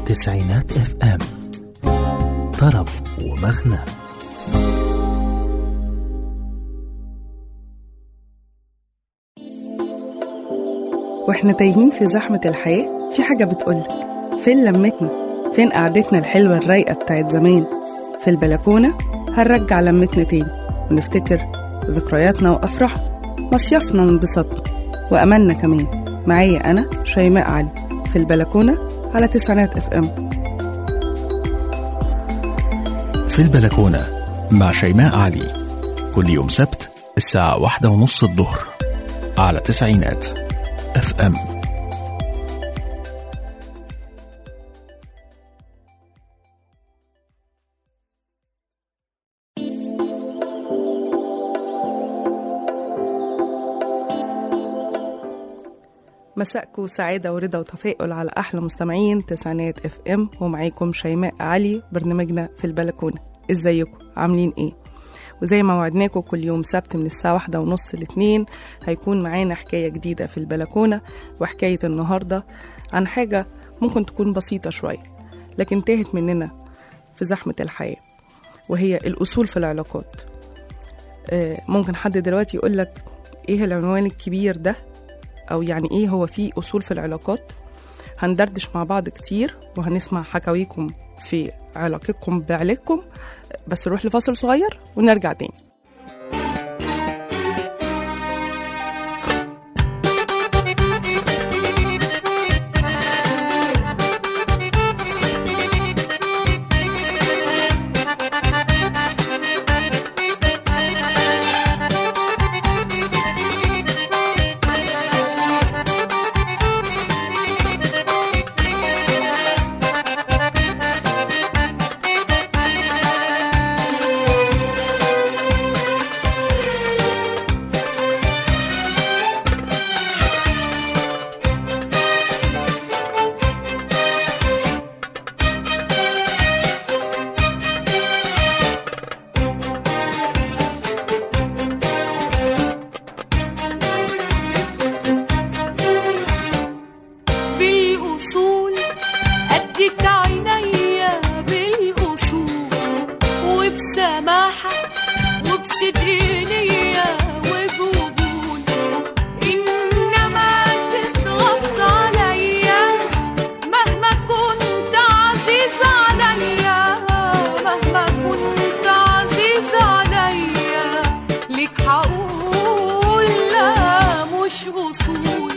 تسعينات اف ام طرب ومغنى واحنا تايهين في زحمة الحياة في حاجة بتقولك فين لمتنا فين قعدتنا الحلوة الرايقة بتاعت زمان في البلكونة هنرجع لمتنا تاني ونفتكر ذكرياتنا وأفراحنا مصيفنا وانبساطنا وأملنا كمان معايا أنا شيماء علي في البلكونة على تسعينات اف ام في البلكونة مع شيماء علي كل يوم سبت الساعة واحدة ونص الظهر على تسعينات اف ام مساءكم سعادة ورضا وتفاؤل على أحلى مستمعين تسعينات اف ام ومعاكم شيماء علي برنامجنا في البلكونة ازيكم عاملين ايه وزي ما وعدناكم كل يوم سبت من الساعة واحدة ونص لاتنين هيكون معانا حكاية جديدة في البلكونة وحكاية النهاردة عن حاجة ممكن تكون بسيطة شوية لكن تاهت مننا في زحمة الحياة وهي الأصول في العلاقات آه، ممكن حد دلوقتي يقولك ايه العنوان الكبير ده او يعني ايه هو في اصول في العلاقات هندردش مع بعض كتير وهنسمع حكاويكم في علاقتكم بعلاقكم بس نروح لفاصل صغير ونرجع تاني بالأصول أديك عينيا بالأصول وبسماحة وبصدق نية وبقبول إنما تضغط عليا مهما كنت عزيز عليا مهما كنت عزيز عليا ليك هقول لا مش أصول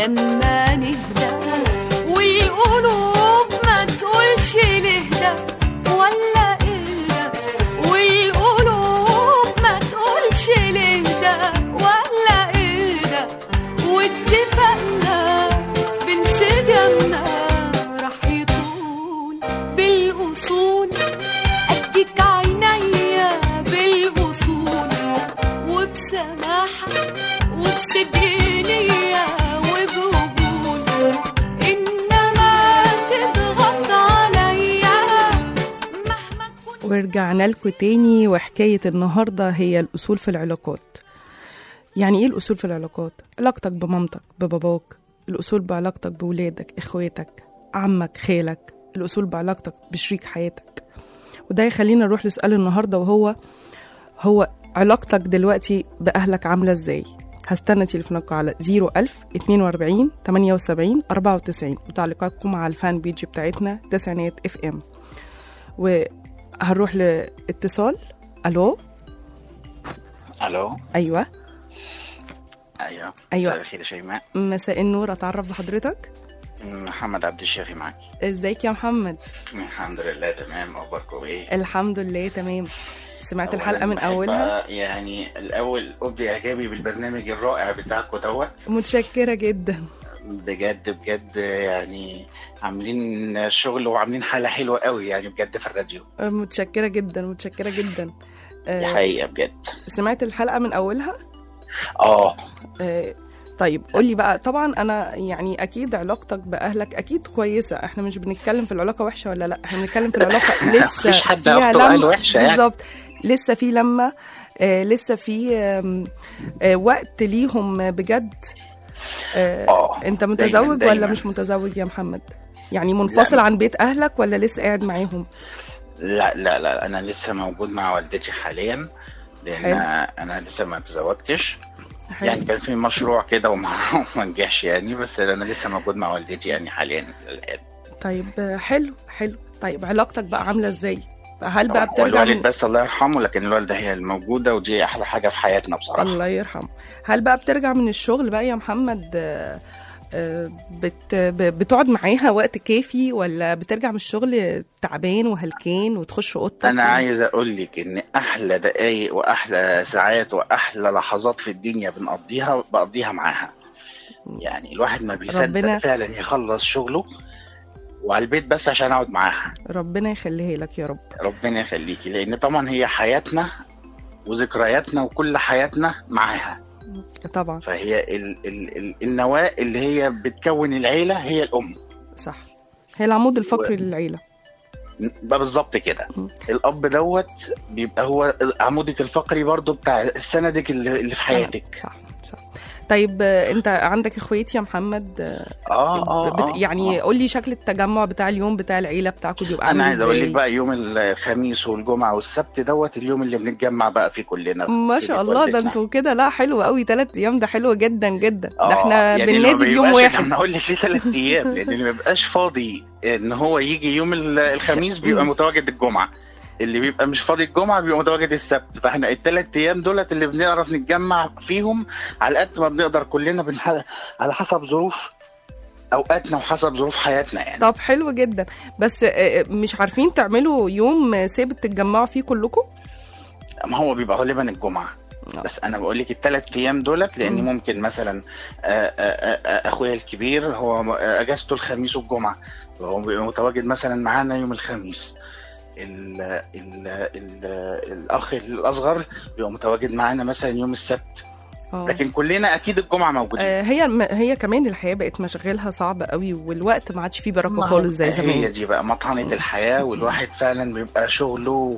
لما نهدى والقلوب ما تقولش لهدى ولا اهدى والقلوب ما تقولش لهدى ولا اهدى واتفقنا بانسجامنا راح يطول بالاصول اديك عينيا بالاصول وبسماحه وبصدقنية وبقبول إنما تضغط عليا مهما كنت ورجعنا لكم تاني وحكاية النهاردة هي الأصول في العلاقات يعني إيه الأصول في العلاقات؟ علاقتك بمامتك بباباك الأصول بعلاقتك بولادك إخواتك عمك خالك الأصول بعلاقتك بشريك حياتك وده يخلينا نروح لسؤال النهاردة وهو هو علاقتك دلوقتي بأهلك عاملة إزاي؟ هستنى تليفونكم على 01000 42 78 94 وتعليقاتكم على الفان بيج بتاعتنا تسعينات اف ام وهنروح لاتصال الو الو ايوه ايوه أيوة. مساء الخير يا شيماء مساء النور اتعرف بحضرتك محمد عبد الشافي معاكي ازيك يا محمد الحمد لله تمام اخباركم ايه الحمد لله تمام سمعت أولاً الحلقه من بحب اولها يعني الاول ابدي اعجابي بالبرنامج الرائع بتاعكم دوت متشكره جدا بجد بجد يعني عاملين شغل وعاملين حاله حلوه قوي يعني بجد في الراديو متشكره جدا متشكره جدا دي آه، حقيقه بجد سمعت الحلقه من اولها اه آه، طيب قولي بقى طبعا انا يعني اكيد علاقتك باهلك اكيد كويسه احنا مش بنتكلم في العلاقه وحشه ولا لا احنا بنتكلم في العلاقه لسه مفيش حد فيها أخته قال لمة. وحشة يعني. بالظبط لسه في لما آه لسه في آم، آه وقت ليهم بجد آه اه انت دايماً- متزوج دايماً. ولا مش متزوج يا محمد يعني منفصل لا. عن بيت اهلك ولا لسه قاعد معاهم لا لا لا انا لسه موجود مع والدتي حاليا لان حلو. انا لسه ما تزوجتش حلو. يعني كان في مشروع كده وما ما نجحش يعني بس انا لسه موجود مع والدتي يعني حاليا الان طيب آه، حلو حلو طيب علاقتك بقى عامله ازاي هل بقى طبعاً هو بترجع الوالد من... بس الله يرحمه لكن الوالده هي الموجوده ودي احلى حاجه في حياتنا بصراحه الله يرحمه هل بقى بترجع من الشغل بقى يا محمد آه، آه، بت ب- بتقعد معاها وقت كافي ولا بترجع من الشغل تعبان وهلكان وتخش اوضتك انا و- عايز اقول لك ان احلى دقايق واحلى ساعات واحلى لحظات في الدنيا بنقضيها بقضيها معاها يعني الواحد ما بيصدق ربنا- فعلا يخلص شغله وعلى البيت بس عشان اقعد معاها ربنا يخليها لك يا رب ربنا يخليكي لان طبعا هي حياتنا وذكرياتنا وكل حياتنا معاها طبعا فهي ال ال ال النواه اللي هي بتكون العيله هي الام صح هي العمود الفقري للعيله بقى بالظبط كده م. الاب دوت بيبقى هو عمودك الفقري برضو بتاع السندك اللي, اللي في حياتك صح صح طيب آه، انت عندك اخوات يا محمد آه، اه اه, بت... آه يعني آه. قول لي شكل التجمع بتاع اليوم بتاع العيله بتاعكم بيبقى عامل انا عايز اقول ازاي لك بقى يوم الخميس والجمعه والسبت دوت اليوم اللي بنتجمع بقى فيه كلنا ما في شاء بيت الله ده والدتنا. انتوا كده لا حلو قوي ثلاث ايام ده حلو جدا جدا ده آه، احنا يعني اللي بالنادي ما بيوم بيبقاش- واحد انا اقول لك ليه ثلاث ايام لان اللي ما بيبقاش فاضي ان هو يجي يوم ال- الخميس بيبقى مم. متواجد الجمعه اللي بيبقى مش فاضي الجمعه بيبقى متواجد السبت فاحنا الثلاث ايام دولت اللي بنعرف نتجمع فيهم على قد ما بنقدر كلنا بنح... على حسب ظروف اوقاتنا وحسب ظروف حياتنا يعني طب حلو جدا بس آه، مش عارفين تعملوا يوم ثابت تتجمعوا فيه كلكم ما هو بيبقى غالبا الجمعه آه. بس انا بقول لك الثلاث ايام دولت لان مم. ممكن مثلا آه، آه، آه، اخويا الكبير هو م- آه، اجازته الخميس والجمعه فهو بيبقى متواجد مثلا معانا يوم الخميس ال ال ال الاخ الاصغر بيبقى متواجد معانا مثلا يوم السبت اه لكن كلنا اكيد الجمعه موجودين آه، هي الم- هي كمان الحياه بقت مشغلها صعبه قوي والوقت ما عادش فيه بركه ما هو خالص زي هي زمان دي بقى مطحنة الحياة والواحد فعلا بيبقى شغله و-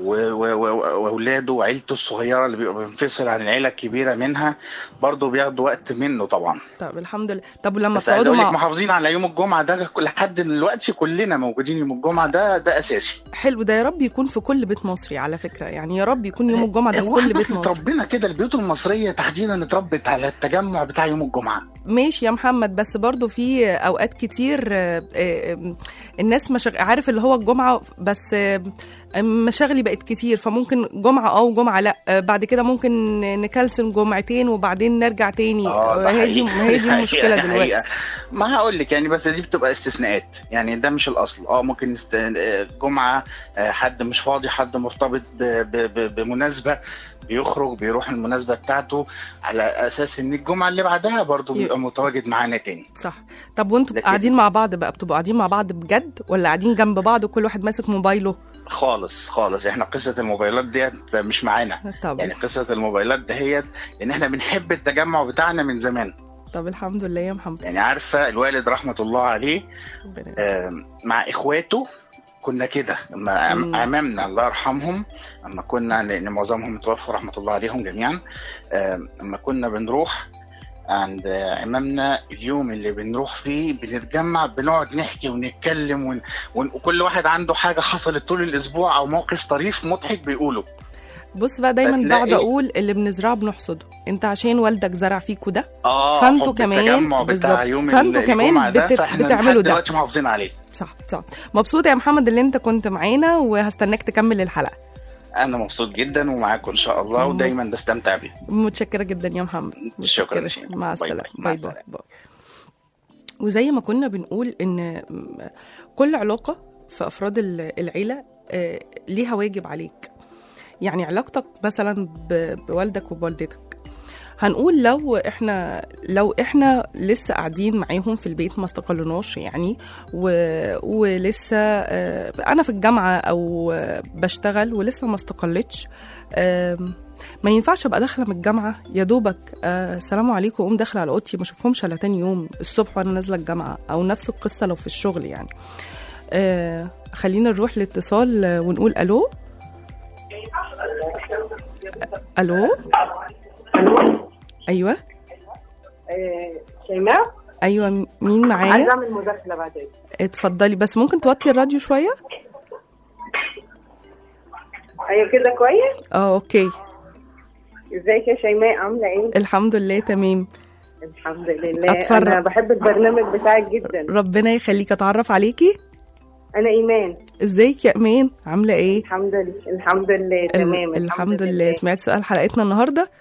و- و- وأولاده وعيلته الصغيرة اللي بيبقى منفصل عن العيلة الكبيرة منها برضه بياخدوا وقت منه طبعا طب الحمد لله طب ولما بس عايز بتقعدوا أقول لك مع محافظين على يوم الجمعة ده كل- لحد دلوقتي كلنا موجودين يوم الجمعة ده ده أساسي حلو ده يا رب يكون في كل بيت مصري على فكره يعني يا رب يكون يوم الجمعه ده في هو كل احنا بيت بس مصري اتربينا كده البيوت المصرية تحديدا اتربت على التجمع بتاع يوم الجمعة ماشي يا محمد بس برضو في اوقات كتير آه، آه، الناس مش عارف اللي هو الجمعه بس آه، مشاغلي بقت كتير فممكن جمعه اه وجمعه لا آه، بعد كده ممكن نكلسن جمعتين وبعدين نرجع تاني اه ده هي دي حقيقي. هي دي المشكله حقيقة- دلوقتي حقيقة. ما هقول لك يعني بس دي بتبقى استثناءات يعني ده مش الاصل اه ممكن است... آه، جمعه آه، حد مش فاضي حد مرتبط ب... ب... ب... بمناسبه بيخرج بيروح المناسبه بتاعته على اساس ان الجمعه اللي بعدها برضه ي- بيبقى متواجد معانا تاني صح طب وانتوا لكن- قاعدين مع بعض بقى بتبقوا قاعدين مع بعض بجد ولا قاعدين جنب بعض وكل واحد ماسك موبايله خالص خالص احنا قصه الموبايلات ديت مش معانا طب يعني قصه الموبايلات دهيت ان احنا بنحب التجمع بتاعنا من زمان طب الحمد لله يا محمد يعني عارفه الوالد رحمه الله عليه ربنا آم، مع اخواته كنا كده لما مم. عمامنا الله يرحمهم لما كنا لان معظمهم توفوا رحمه الله عليهم جميعا آم، لما كنا بنروح عند عمامنا اليوم اللي بنروح فيه بنتجمع بنقعد نحكي ونتكلم ون... ون... وكل واحد عنده حاجه حصلت طول الاسبوع او موقف طريف مضحك بيقوله بص بقى دايما فتلاقي- بقعد اقول اللي بنزرعه بنحصده انت عشان والدك زرع فيكوا ده اه فانتوا حب كمان- التجمع بتاع بالظبط. يوم فانتوا ال- كمان الجمعة ده بت- فاحنا بتعملوا لحد ده. دلوقتي محافظين عليه صح صح مبسوطه يا محمد اللي انت كنت معانا وهستناك تكمل الحلقه انا مبسوط جدا ومعاكم ان شاء الله مم. ودايما بستمتع بيه متشكره جدا يا محمد شكراً متشكرة. شيماء. مع باي السلامه باي. مع باي باي, السلامة. باي. وزي ما كنا بنقول ان كل علاقه في افراد ال- العيله آه، ليها واجب عليك يعني علاقتك مثلا ب- بوالدك وبوالدتك هنقول لو احنا لو احنا لسه قاعدين معاهم في البيت ما استقلناش يعني و... ولسه آه، انا في الجامعه او آه، بشتغل ولسه ما استقلتش آم، ما ينفعش ابقى داخله من الجامعه يا دوبك آه سلام عليكم اقوم داخله على اوضتي ما اشوفهمش الا تاني يوم الصبح وانا نازله الجامعه او نفس القصه لو في الشغل يعني آه خلينا نروح لاتصال آه، ونقول الو الو ايوه آه، شيماء ايوه م- مين عايزه معايا اعمل مداخله بعدين اتفضلي بس ممكن توطي الراديو شويه ايوه كده كويس اه اوكي ازيك يا شيماء عامله ايه الحمد لله تمام الحمد لله أتفرج. انا بحب البرنامج بتاعك جدا ربنا يخليك اتعرف عليكي انا ايمان ازيك يا امان عامله ايه الحمد لله الحمد لله ال- تمام الحمد لله سمعت سؤال حلقتنا النهارده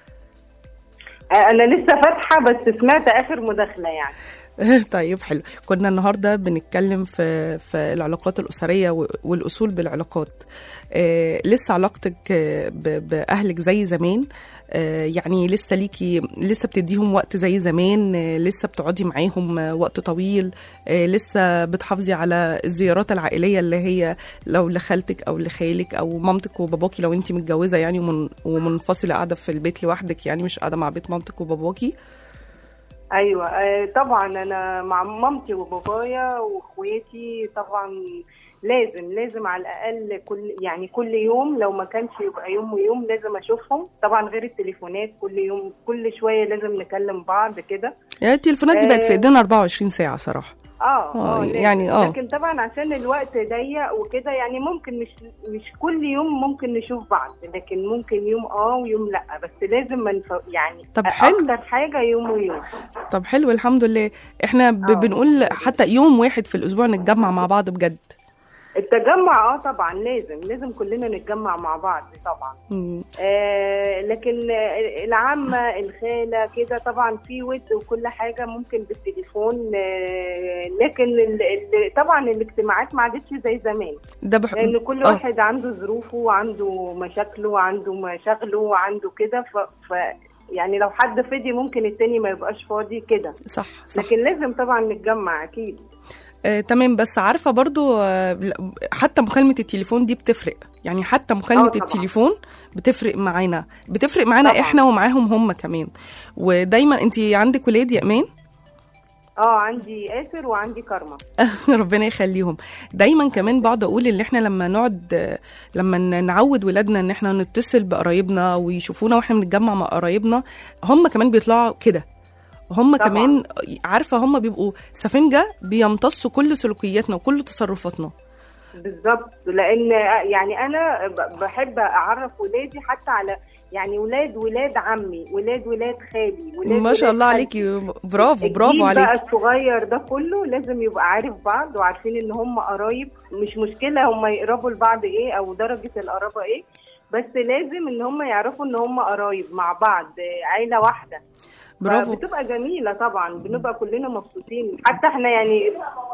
آه، انا لسه فاتحه بس سمعت اخر مداخله يعني طيب حلو كنا النهارده بنتكلم في في العلاقات الاسريه و- والاصول بالعلاقات آه لسه علاقتك آه، ب- باهلك زي زمان آه يعني لسه ليكي لسه بتديهم وقت زي زمان آه لسه بتقعدي معاهم آه وقت طويل آه لسه بتحافظي على الزيارات العائليه اللي هي لو لخالتك او لخالك او مامتك وباباكي لو انت متجوزه يعني ومن ومنفصله قاعده في البيت لوحدك يعني مش قاعده مع بيت مامتك وباباكي ايوه آه، طبعا انا مع مامتي وبابايا واخواتي طبعا لازم لازم على الاقل كل يعني كل يوم لو ما كانش يبقى يوم ويوم لازم اشوفهم طبعا غير التليفونات كل يوم كل شويه لازم نكلم بعض كل يعني التليفونات دي بقت في آه. ايدينا 24 ساعه صراحه اه آه، اه لازم. يعني آه. لكن طبعا عشان الوقت ضيق وكده يعني ممكن مش مش كل يوم ممكن نشوف بعض لكن ممكن يوم اه ويوم لا بس لازم منف... يعني طب حلو. اكتر حاجه يوم ويوم طب حلو الحمد لله احنا ب- آه. بنقول حتى يوم واحد في الاسبوع نتجمع مع بعض بجد التجمع اه طبعا لازم لازم كلنا نتجمع مع بعض طبعا مم. آه لكن آه، العمة الخالة كده طبعا في ود وكل حاجة ممكن بالتليفون آه لكن ال ال طبعا الاجتماعات ما عادتش زي زمان ده بح... لأن كل آه. واحد عنده ظروفه وعنده مشاكله وعنده مشاغله وعنده كده ف, ف يعني لو حد فضي ممكن التاني ما يبقاش فاضي كده صح صح لكن لازم طبعا نتجمع أكيد آه، تمام بس عارفه برضو آه، لا، حتى مكالمه التليفون دي بتفرق يعني حتى مكالمه آه، طبعاً. التليفون بتفرق معانا بتفرق معانا طبعاً. احنا ومعاهم هم كمان ودايما انت عندك ولاد يا امان اه عندي آسر وعندي كارما ربنا يخليهم دايما كمان بقعد اقول ان احنا لما نقعد آه، لما ن- نعود ولادنا ان احنا نتصل بقرايبنا ويشوفونا واحنا بنتجمع مع قرايبنا هم كمان بيطلعوا كده هم طبعاً. كمان عارفه هم بيبقوا سفنجه بيمتصوا كل سلوكياتنا وكل تصرفاتنا بالظبط لان يعني انا ب- بحب اعرف ولادي حتى على يعني ولاد ولاد عمي ولاد ولاد خالي ولاد ما شاء ولاد الله خالتي. عليكي برافو برافو الجيل بقى عليكي الصغير ده كله لازم يبقى عارف بعض وعارفين ان هم قرايب مش مشكله هم يقربوا لبعض ايه او درجه القرابه ايه بس لازم ان هم يعرفوا ان هم قرايب مع بعض آه، عيله واحده برافو بتبقى جميله طبعا بنبقى كلنا مبسوطين حتى احنا يعني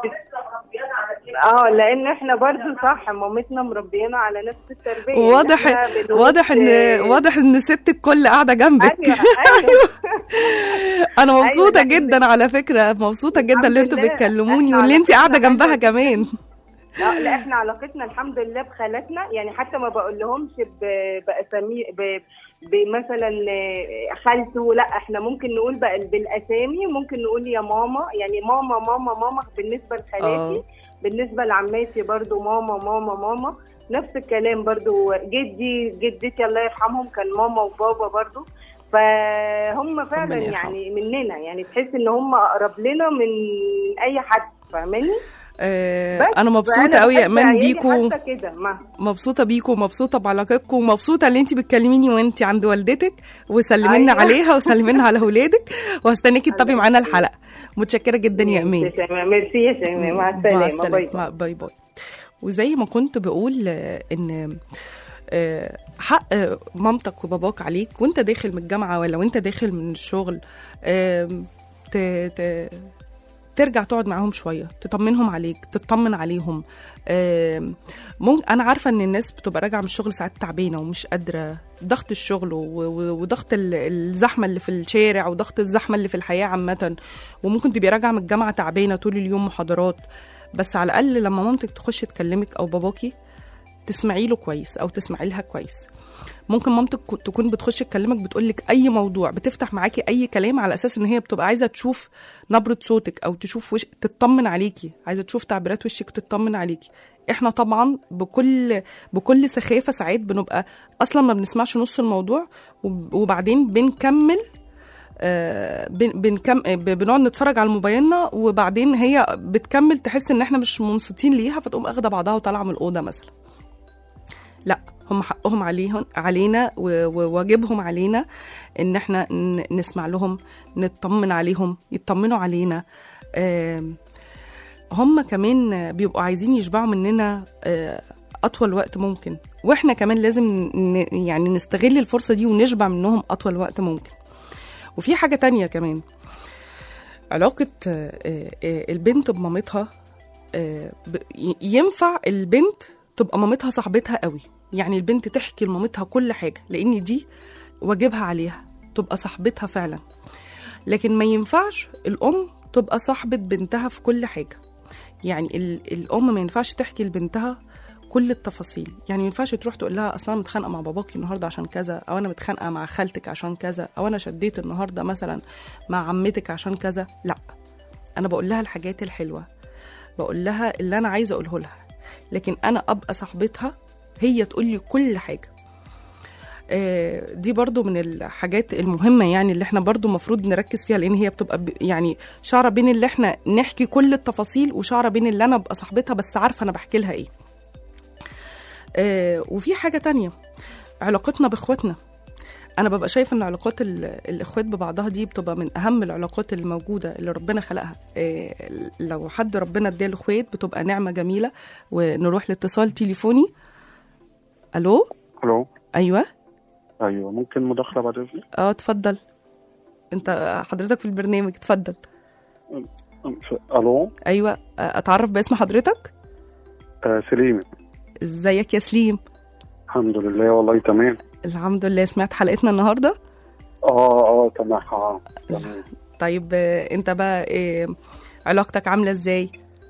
اه لان احنا برضو صح مامتنا مربيانا على نفس التربيه واضح إحنا بنقول- واضح ان واضح ان ست الكل قاعده جنبك ايوه ايوه انا مبسوطه أيوة، لأن- جدا على فكره مبسوطه جدا الحمد اللي انتوا لله. بتكلموني إحنا واللي انت علاقتنا قاعده جنبها حلوة. كمان لا لا احنا علاقتنا الحمد لله بخالاتنا يعني حتى ما بقول لهمش ب- باسامي ب- بمثلا آه، خالته لا احنا ممكن نقول بقى بالاسامي ممكن نقول يا ماما يعني ماما ماما ماما بالنسبه لخالاتي آه. بالنسبه لعماتي برضو ماما ماما ماما نفس الكلام برضو جدي جدتي الله يرحمهم كان ماما وبابا برضو فهم فعلا ربنا يرحمه. يعني مننا يعني تحس ان هم اقرب لنا من اي حد فاهماني آه بس انا مبسوطه فأنا قوي يا بحب امان عيالي بيكوا حتى كده ما مبسوطه بيكوا ومبسوطه بعلاقتكم ومبسوطه ان انت بتكلميني وانت عند والدتك وسلمي لنا أيوة. عليها وسلمي لنا على اولادك وهستناكي تتابعي معانا الحلقه متشكره جدا يا امان ميرسي يا شيماء. ميرسي يا شيماء مع السلامه باي باي مع- باي باي وزي ما كنت بقول آه، ان آه، حق آه، مامتك وباباك عليك وانت داخل من الجامعه ولا وانت داخل من الشغل آم، ت... ت... ترجع تقعد معاهم شويه تطمنهم عليك تطمن عليهم آم، ممكن انا عارفه ان الناس بتبقى راجعه من الشغل ساعات تعبانه ومش قادره ضغط الشغل و- و- وضغط ال- الزحمه اللي في الشارع وضغط الزحمه اللي في الحياه عامه وممكن تبقي راجعه من الجامعه تعبانه طول اليوم محاضرات بس على الاقل لما مامتك تخش تكلمك او باباكي تسمعي له كويس او تسمعي لها كويس ممكن مامتك كو- تكون بتخش تكلمك بتقول لك اي موضوع بتفتح معاكي اي كلام على اساس ان هي بتبقى عايزه تشوف نبره صوتك او تشوف وش تطمن عليكي عايزه تشوف تعبيرات وشك تطمن عليكي احنا طبعا بكل بكل سخافه ساعات بنبقى اصلا ما بنسمعش نص الموضوع وب- وبعدين بنكمل آه، بن- بنكم ب- بنقعد نتفرج على موبايلنا وبعدين هي بتكمل تحس ان احنا مش منصتين ليها فتقوم اخده بعضها وطالعه من الاوضه مثلا لا هم حقهم عليهم علينا و- وواجبهم علينا ان احنا ن- نسمع لهم نطمن عليهم يطمنوا علينا آم، هم كمان بيبقوا عايزين يشبعوا مننا آه، اطول وقت ممكن واحنا كمان لازم ن- يعني نستغل الفرصه دي ونشبع منهم اطول وقت ممكن وفي حاجه تانية كمان علاقه آه، آه، البنت بمامتها آه، ب- ي- ينفع البنت تبقى مامتها صاحبتها قوي يعني البنت تحكي لمامتها كل حاجه لان دي واجبها عليها تبقى صاحبتها فعلا لكن ما ينفعش الام تبقى صاحبه بنتها في كل حاجه يعني ال- الام ما ينفعش تحكي لبنتها كل التفاصيل يعني ما ينفعش تروح تقول لها اصلا انا متخانقه مع باباكي النهارده عشان كذا او انا متخانقه مع خالتك عشان كذا او انا شديت النهارده مثلا مع عمتك عشان كذا لا انا بقول لها الحاجات الحلوه بقول لها اللي انا عايزه اقوله لها لكن انا ابقى صاحبتها هي تقول لي كل حاجه آه، دي برضو من الحاجات المهمة يعني اللي احنا برضو مفروض نركز فيها لان هي بتبقى ب- يعني شعرة بين اللي احنا نحكي كل التفاصيل وشعرة بين اللي انا ابقى صاحبتها بس عارفة انا بحكي لها ايه آه، وفي حاجة تانية علاقتنا باخواتنا انا ببقى شايفه ان علاقات ال- الاخوات ببعضها دي بتبقى من اهم العلاقات الموجوده اللي ربنا خلقها إيه لو حد ربنا اداله اخوات بتبقى نعمه جميله ونروح لاتصال تليفوني الو الو ايوه ايوه ممكن مداخله بعد اذنك اه اتفضل انت حضرتك في البرنامج اتفضل ف- الو ايوه آه، اتعرف باسم حضرتك آه سليم ازيك يا سليم الحمد لله والله تمام الحمد لله سمعت حلقتنا النهارده اه اه تمام اه تمام طيب آه، انت بقى إيه علاقتك عامله ازاي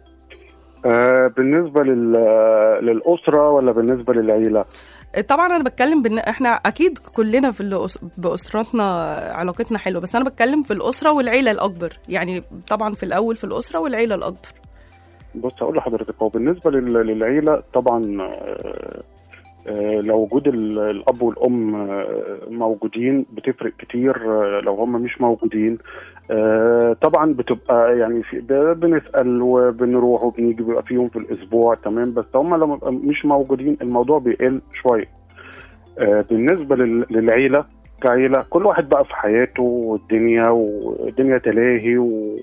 آه بالنسبه لل للاسره ولا بالنسبه للعيله طبعا انا بتكلم بان احنا اكيد كلنا في الأس- باسرتنا علاقتنا حلوه بس انا بتكلم في الاسره والعيله الاكبر يعني طبعا في الاول في الاسره والعيله الاكبر بص هقول لحضرتك هو بالنسبه لل- للعيله طبعا آه، آه، لو وجود ال- الاب والام آه، موجودين بتفرق كتير آه، لو هم مش موجودين آه، طبعا بتبقى يعني في ب- بنسال وبنروح وبنيجي بيبقى في يوم في الاسبوع تمام بس هم لما بيبقى مش موجودين الموضوع بيقل شويه آه، بالنسبه لل- للعيله كعيله كل واحد بقى في حياته والدنيا والدنيا تلاهي و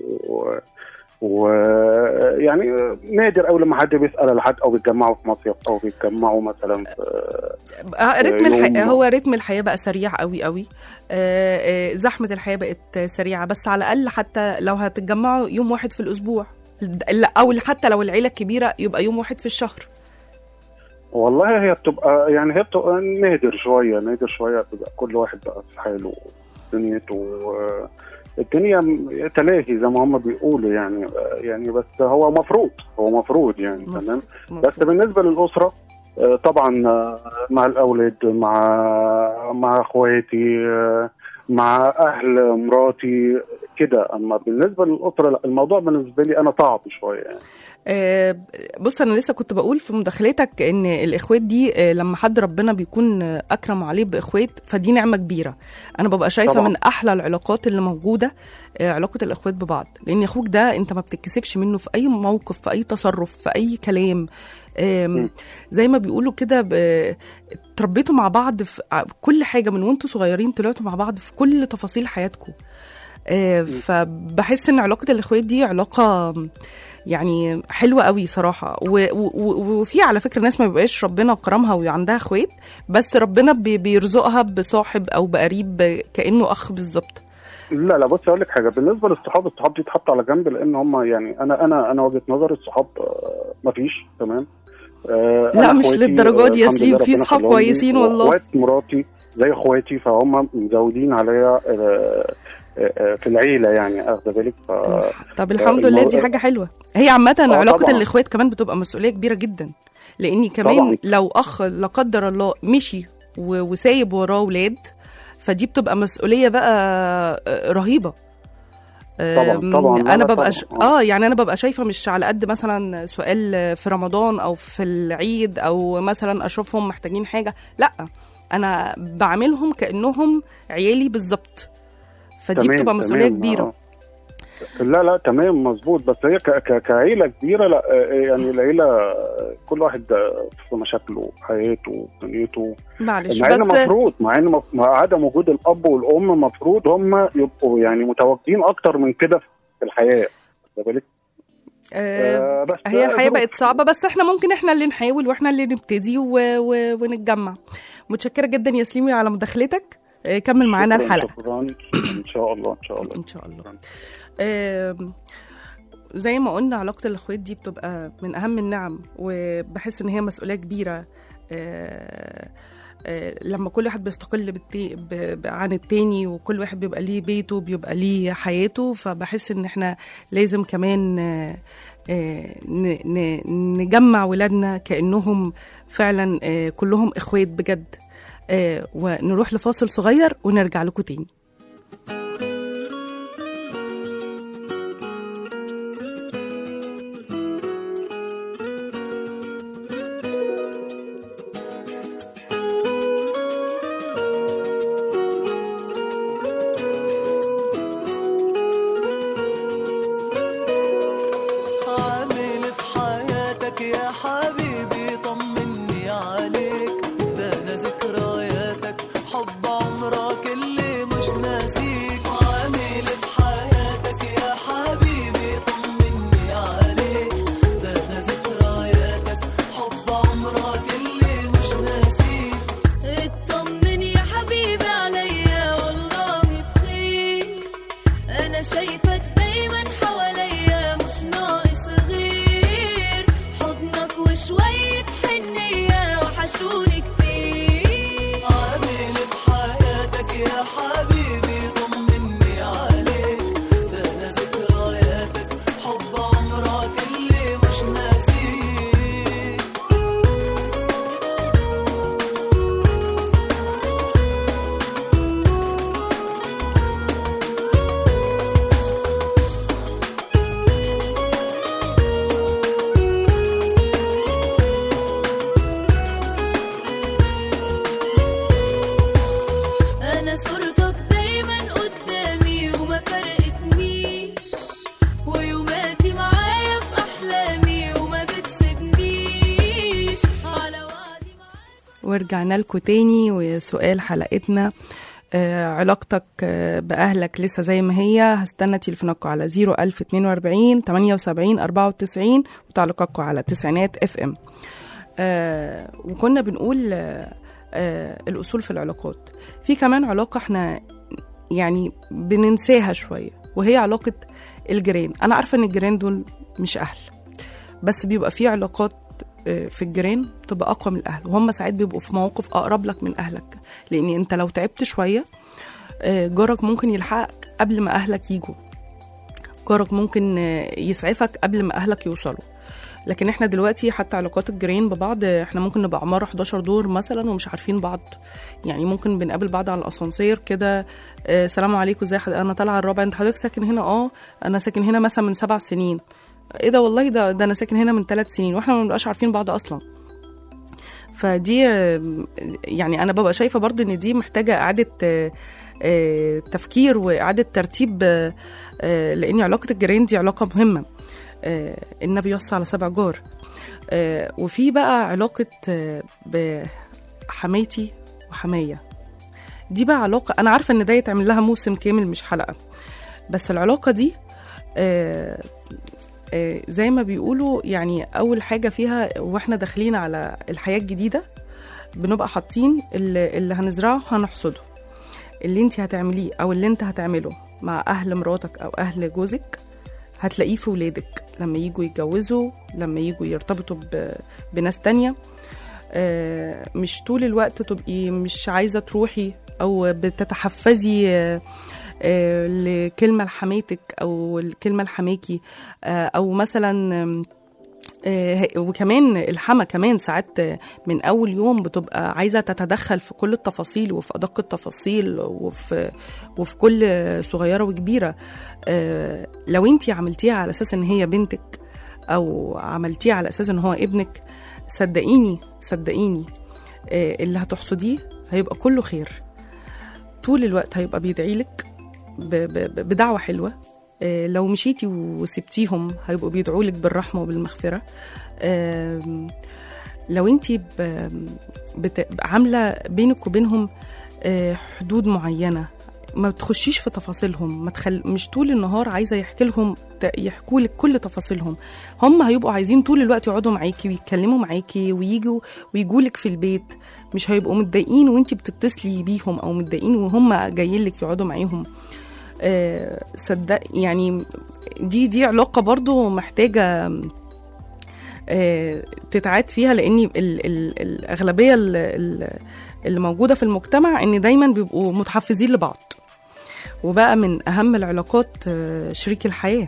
ويعني نادر قوي لما حد بيسال على حد او بيتجمعوا في مصيف او بيتجمعوا مثلا في آه، رتم يوم- الحياة هو رتم الحياة بقى سريع قوي قوي آه، آه، زحمة الحياة بقت سريعة بس على الأقل حتى لو هتتجمعوا يوم واحد في الأسبوع لا، أو حتى لو العيلة كبيرة يبقى يوم واحد في الشهر والله هي بتبقى يعني هي بتبقى نادر شويه نادر شويه بتبقى كل واحد بقى في حاله دنيته آه، الدنيا م- تلاهي زي ما هم بيقولوا يعني آه، يعني بس هو مفروض هو مفروض يعني مف- تمام بس مفهوم. بالنسبه للاسره آه، طبعا آه، مع الاولاد مع مع اخواتي آه، مع اهل مراتي كده اما بالنسبه للاسره لا الموضوع بالنسبه لي انا صعب شويه يعني آه، بص انا لسه كنت بقول في مداخلتك ان الاخوات دي آه، لما حد ربنا بيكون آه، اكرم عليه باخوات فدي نعمه كبيره انا ببقى شايفه طبعاً. من احلى العلاقات اللي موجوده آه، علاقه الاخوات ببعض لان اخوك ده انت ما بتتكسفش منه في اي موقف في اي تصرف في اي كلام آم، م. زي ما بيقولوا كده ب- اتربيتوا مع بعض في ع- كل حاجه من وانتوا صغيرين طلعتوا مع بعض في كل تفاصيل حياتكم آه، فبحس ان علاقه الاخوات دي علاقه يعني حلوه قوي صراحه و- و- و- وفي على فكره ناس ما بيبقاش ربنا كرمها وعندها اخوات بس ربنا بي- بيرزقها بصاحب او بقريب كانه اخ بالظبط لا لا بص اقول لك حاجه بالنسبه للصحاب الصحاب دي تحط على جنب لان هم يعني انا انا انا وجهه نظري الصحاب ما فيش تمام آه، لا، أنا مش إخواتي، للدرجة دي يا الحمد سليم، لله في ربنا صحاب خلاهم لي، كويسين والله. واخوات مراتي زي اخواتي فهم مزودين عليا آه، آه، آه، في العيله يعني اخد بالك ف طب الحمد لله دي الموضوع- حاجه حلوه هي عامه آه، علاقه طبعاً. الاخوات كمان بتبقى مسؤوليه كبيره جدا لاني كمان طبعاً. لو اخ لا قدر الله مشي و- وسايب وراه ولاد فدي بتبقى مسؤوليه بقى آه، رهيبه طبعاً، أم، طبعاً، لا، انا لا، ببقى ش... طبعاً. اه يعني انا ببقى شايفه مش على قد مثلا سؤال في رمضان او في العيد او مثلا اشوفهم محتاجين حاجه لا انا بعملهم كانهم عيالي بالظبط فدي تمام، بتبقى مسؤوليه تمام، كبيره آه. لا لا تمام مظبوط بس هي ك ك كعيله كبيره لا آه، يعني العيله آه، كل واحد آه، في مشاكله حياته دنيته معلش مع ان بس مفروض مع ان مف- مع عدم وجود الاب والام مفروض هم يبقوا يعني متواجدين اكتر من كده في الحياه واخد بالك آه آه، بس هي الحياه ظروف. بقت صعبه بس احنا ممكن احنا اللي نحاول واحنا اللي نبتدي و... و... ونتجمع متشكره جدا يا سليمي على مداخلتك آه كمل معانا شكراً، الحلقه شكرا ان شاء الله ان شاء الله ان شاء الله آم، زي ما قلنا علاقة الأخوات دي بتبقى من أهم النعم وبحس إن هي مسؤولية كبيرة آه، آه، لما كل واحد بيستقل بالتي... ب... ب... عن التاني وكل واحد بيبقى ليه بيته بيبقى ليه حياته فبحس إن إحنا لازم كمان آه، آه، ن... ن... نجمع ولادنا كأنهم فعلا آه، كلهم إخوات بجد آه، ونروح لفاصل صغير ونرجع لكم تاني عامل في حياتك يا حبيبي طمني عليك ده انا ذكرياتك حب عمرك اللي مش ورجعنا لكم تاني وسؤال حلقتنا آه، علاقتك آه، بأهلك لسه زي ما هي هستنى تليفوناتكم على 01042 78 94 وتعليقاتكم على تسعينات اف ام آه وكنا بنقول آه آه الأصول في العلاقات في كمان علاقة احنا يعني بننساها شوية وهي علاقة الجيران أنا عارفة إن الجيران دول مش أهل بس بيبقى في علاقات آه، في الجيران بتبقى اقوى من الاهل وهم ساعات بيبقوا في مواقف اقرب لك من اهلك لان انت لو تعبت شويه آه، جارك ممكن يلحقك قبل ما اهلك يجوا جارك ممكن آه، يسعفك قبل ما اهلك يوصلوا لكن احنا دلوقتي حتى علاقات الجيران ببعض آه، احنا ممكن نبقى عماره 11 دور مثلا ومش عارفين بعض يعني ممكن بنقابل بعض على الاسانسير كده آه، سلام عليكم ازي حضرتك انا طالعه الرابع انت حضرتك ساكن هنا اه انا ساكن هنا مثلا من سبع سنين ايه ده والله ده ده انا ساكن هنا من ثلاث سنين واحنا ما بنبقاش عارفين بعض اصلا فدي آه، يعني انا ببقى شايفه برضو ان دي محتاجه اعاده آه، آه، تفكير واعاده ترتيب آه، آه، لان علاقه الجيران دي علاقه مهمه آه، النبي يوصى على سبع جار آه، وفي بقى علاقه آه، بحمايتي وحمايه دي بقى علاقه انا عارفه ان ده يتعمل لها موسم كامل مش حلقه بس العلاقه دي آه، آه، زي ما بيقولوا يعني اول حاجه فيها واحنا داخلين على الحياه الجديده بنبقى حاطين اللي, اللي هنزرعه هنحصده اللي انت هتعمليه او اللي انت هتعمله مع اهل مراتك او اهل جوزك هتلاقيه في ولادك لما يجوا يتجوزوا لما يجوا يرتبطوا ب- بناس تانية آه، مش طول الوقت تبقي مش عايزة تروحي أو بتتحفزي آه، آه، لكلمة لحماتك أو الكلمة لحماكي آه، أو مثلا آم، آه، وكمان الحما كمان ساعات آه، من اول يوم بتبقى عايزه تتدخل في كل التفاصيل وفي ادق التفاصيل وفي وفي كل صغيره وكبيره آه، لو انت عملتيها على اساس ان هي بنتك او عملتيها على اساس ان هو ابنك صدقيني صدقيني آه، اللي هتحصديه هيبقى كله خير طول الوقت هيبقى بيدعيلك ب- ب- ب- بدعوه حلوه آه، لو مشيتي وسبتيهم هيبقوا بيدعوا لك بالرحمه وبالمغفره آم، لو انت عامله بينك وبينهم آه، حدود معينه ما تخشيش في تفاصيلهم ما تخل... مش طول النهار عايزه يحكي لهم يحكوا لك كل تفاصيلهم هم هيبقوا عايزين طول الوقت يقعدوا معاكي ويتكلموا معاكي ويجوا ويجوا لك في البيت مش هيبقوا متضايقين وانت بتتصلي بيهم او متضايقين وهم جايين لك يقعدوا معاهم آه، صدق يعني دي دي علاقه برضو محتاجه آه، تتعاد فيها لان ال ال الاغلبيه ال- ال- اللي موجوده في المجتمع ان دايما بيبقوا متحفزين لبعض وبقى من اهم العلاقات آه، شريك الحياه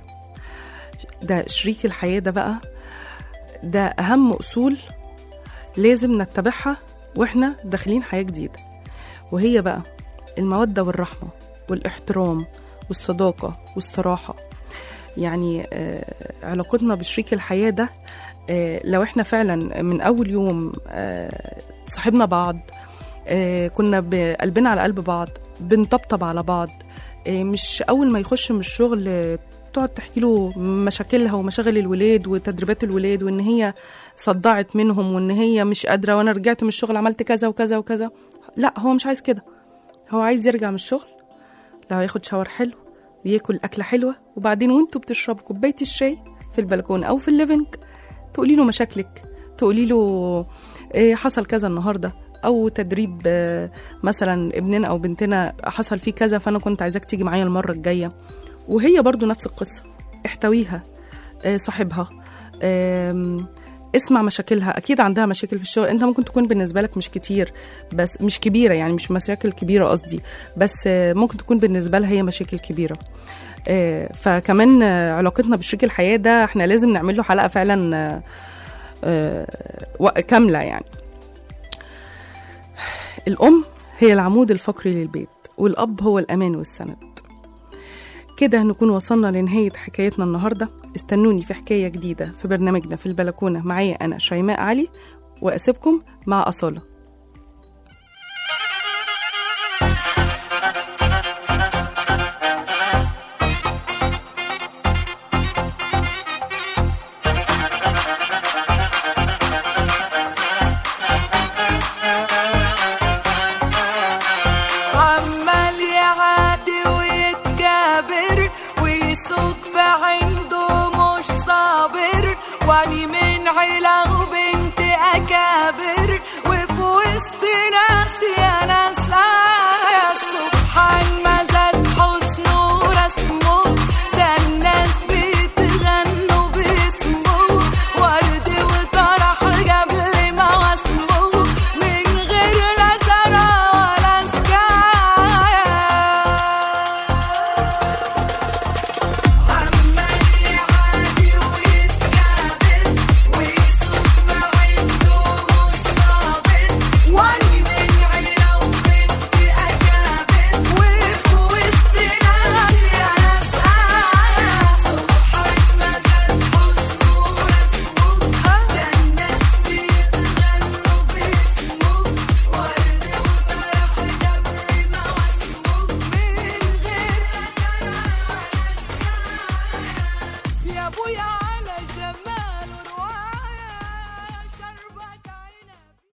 ده شريك الحياه ده بقى ده اهم اصول لازم نتبعها واحنا داخلين حياه جديده وهي بقى الموده والرحمه والاحترام والصداقه والصراحه يعني آه، علاقتنا بشريك الحياه ده آه، لو احنا فعلا من اول يوم آه، صاحبنا بعض آه، كنا بقلبنا على قلب بعض بنطبطب على بعض آه، مش اول ما يخش من الشغل آه، تقعد تحكي له مشاكلها ومشاغل الولاد وتدريبات الولاد وان هي صدعت منهم وان هي مش قادره وانا رجعت من الشغل عملت كذا وكذا وكذا لا هو مش عايز كده هو عايز يرجع من الشغل لو هياخد شاور حلو وياكل اكله حلوه وبعدين وانتوا بتشربوا كوبايه الشاي في البلكونه او في الليفنج تقولي له مشاكلك تقولي له إيه حصل كذا النهارده او تدريب آه، مثلا ابننا او بنتنا حصل فيه كذا فانا كنت عايزاك تيجي معايا المره الجايه وهي برضو نفس القصه احتويها آه، صاحبها آم، اسمع مشاكلها اكيد عندها مشاكل في الشغل انت ممكن تكون بالنسبه لك مش كتير بس مش كبيره يعني مش مشاكل كبيره قصدي بس آه، ممكن تكون بالنسبه لها هي مشاكل كبيره آه، فكمان آه، علاقتنا بشريك الحياه ده احنا لازم نعمل له حلقه فعلا آه، آه، وق- كامله يعني الام هي العمود الفقري للبيت والاب هو الامان والسند كده نكون وصلنا لنهاية حكايتنا النهاردة استنوني في حكاية جديدة في برنامجنا في البلكونة معايا أنا شيماء علي وأسيبكم مع أصالة